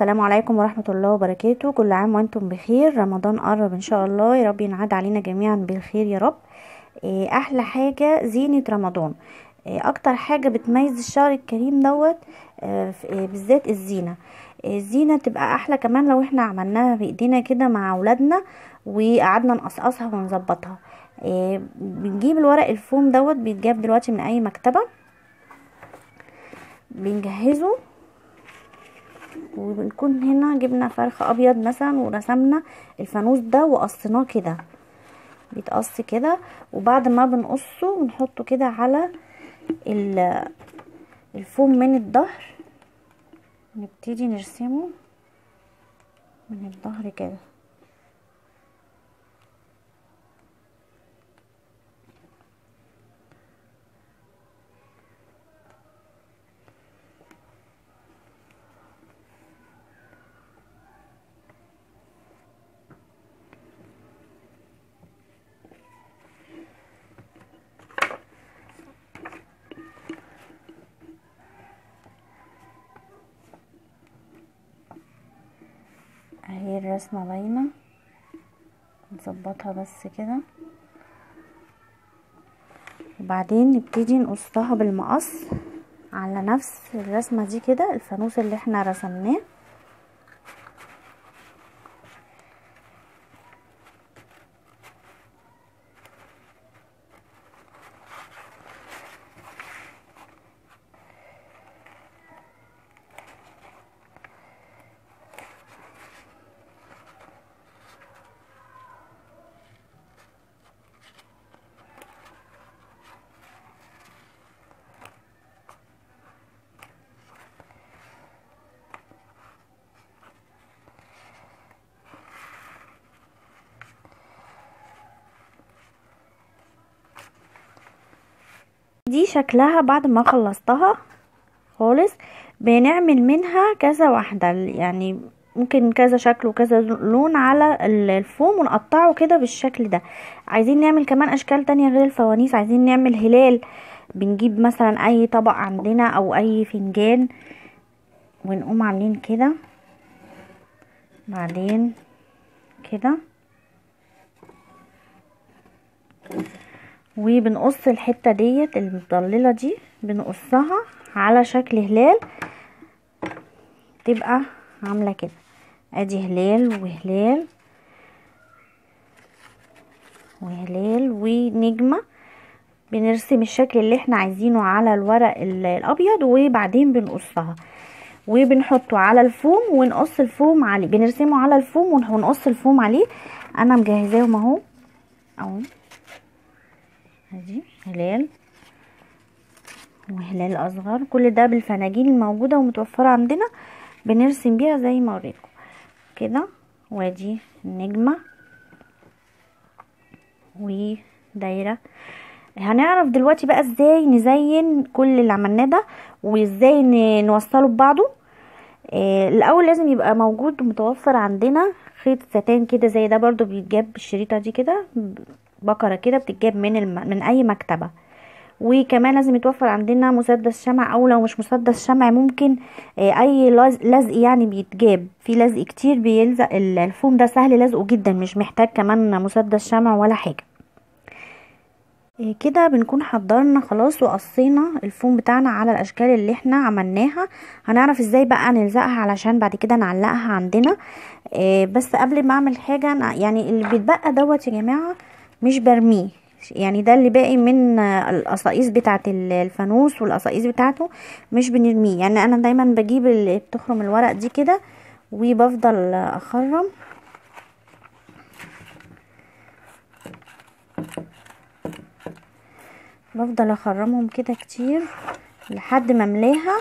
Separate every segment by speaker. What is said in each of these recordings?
Speaker 1: السلام عليكم ورحمة الله وبركاته كل عام وانتم بخير رمضان قرب ان شاء الله يا رب ينعاد علينا جميعا بالخير يا رب إيه، احلى حاجة زينة رمضان إيه، اكتر حاجة بتميز الشهر الكريم دوت آه، ف- إيه، بالذات الزينة إيه، الزينة تبقى احلى كمان لو احنا عملناها بايدينا كده مع اولادنا وقعدنا نقصقصها ونظبطها إيه، بنجيب الورق الفوم دوت بيتجاب دلوقتي من اي مكتبة بنجهزه وبنكون هنا جبنا فرخ ابيض مثلا ورسمنا الفانوس ده وقصيناه كده بيتقص كده وبعد ما بنقصه بنحطه كده على ال- الفوم من الظهر نبتدي نرسمه من الظهر كده اهي الرسمة باينة نظبطها بس كده وبعدين نبتدي نقصها بالمقص على نفس الرسمة دي كده الفانوس اللي احنا رسمناه دي شكلها بعد ما خلصتها خالص بنعمل منها كذا واحدة يعني ممكن كذا شكل وكذا لون على ال- الفوم ونقطعه كده بالشكل ده عايزين نعمل كمان اشكال تانية غير الفوانيس عايزين نعمل هلال بنجيب مثلا اي طبق عندنا او اي فنجان ونقوم عاملين كده بعدين كده وبنقص الحتة ديت المضللة دي بنقصها على شكل هلال تبقى عاملة كده ادي هلال وهلال وهلال ونجمة بنرسم الشكل اللي احنا عايزينه على الورق ال- الابيض وبعدين بنقصها وبنحطه على الفوم ونقص الفوم عليه بنرسمه على الفوم ون- ونقص الفوم عليه انا مجهزاهم اهو اهو ادي هلال وهلال اصغر كل ده بالفناجين الموجوده ومتوفره عندنا بنرسم بيها زي ما اوريكم كده وادي النجمه ودايره هنعرف دلوقتي بقى ازاي نزين كل اللي عملناه ده وازاي ن- نوصله ببعضه آه، الاول لازم يبقى موجود ومتوفر عندنا خيط ستان كده زي ده برضو بيتجاب بالشريطه دي كده بكره كده بتتجاب من الم... من اي مكتبه وكمان لازم يتوفر عندنا مسدس شمع او لو مش مسدس شمع ممكن آه، اي لز- لزق يعني بيتجاب في لزق كتير بيلزق ال- الفوم ده سهل لزقه جدا مش محتاج كمان مسدس شمع ولا حاجه إيه كده بنكون حضرنا خلاص وقصينا الفوم بتاعنا على الاشكال اللي احنا عملناها هنعرف ازاي بقى نلزقها علشان بعد كده نعلقها عندنا إيه بس قبل ما اعمل حاجه أنا يعني اللي بيتبقى دوت يا جماعه مش برميه يعني ده اللي باقي من آه، القصاقيس بتاعه ال- الفانوس والقصاقيس بتاعته مش بنرميه يعني انا دايما بجيب اللي بتخرم الورق دي كده وبفضل اخرم بفضل اخرمهم كده كتير لحد ما املاها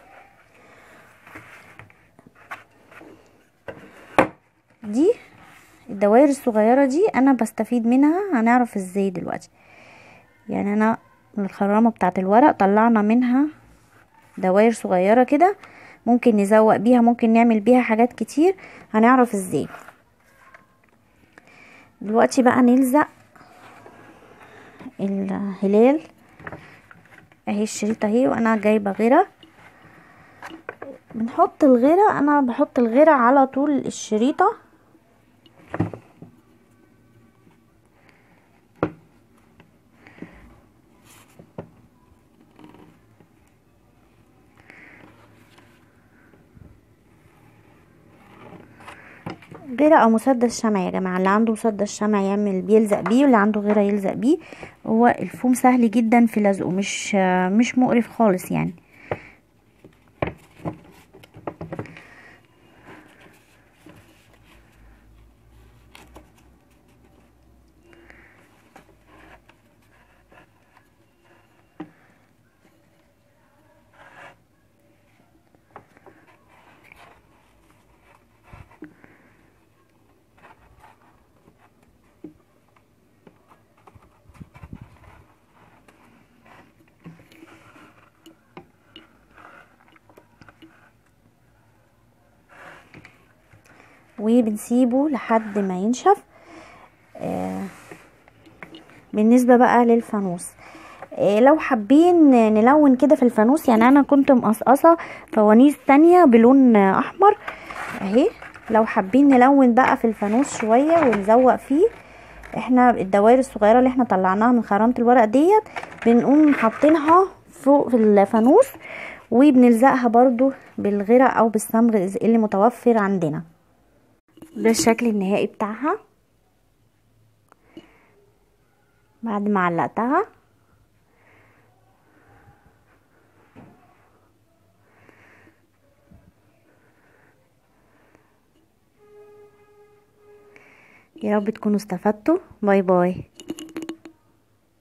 Speaker 1: دي الدوائر الصغيرة دي انا بستفيد منها هنعرف ازاي دلوقتي يعني انا من الخرامة بتاعت الورق طلعنا منها دوائر صغيرة كده ممكن نزوق بيها ممكن نعمل بيها حاجات كتير هنعرف ازاي دلوقتي بقى نلزق الهلال اهي الشريط اهي وانا جايبه غيره بنحط الغيرة انا بحط الغيرة على طول الشريطة غيرة او مسدس شمع يا جماعة اللي عنده مسدس شمع يعمل بيلزق بيه واللي عنده غيرة يلزق بيه هو الفوم سهل جدا في لزقه مش مش مقرف خالص يعني وبنسيبه لحد ما ينشف آه بالنسبة بقى للفانوس آه لو حابين نلون كده في الفانوس يعني انا كنت مقصقصة فوانيس تانية بلون احمر اهي لو حابين نلون بقى في الفانوس شوية ونزوق فيه احنا الدوائر الصغيرة اللي احنا طلعناها من خرامة الورق ديت بنقوم حاطينها فوق في الفانوس وبنلزقها برضو بالغيرة او بالصمغ اللي متوفر عندنا ده الشكل النهائي بتاعها بعد ما علقتها يا رب تكونوا استفدتوا باي باي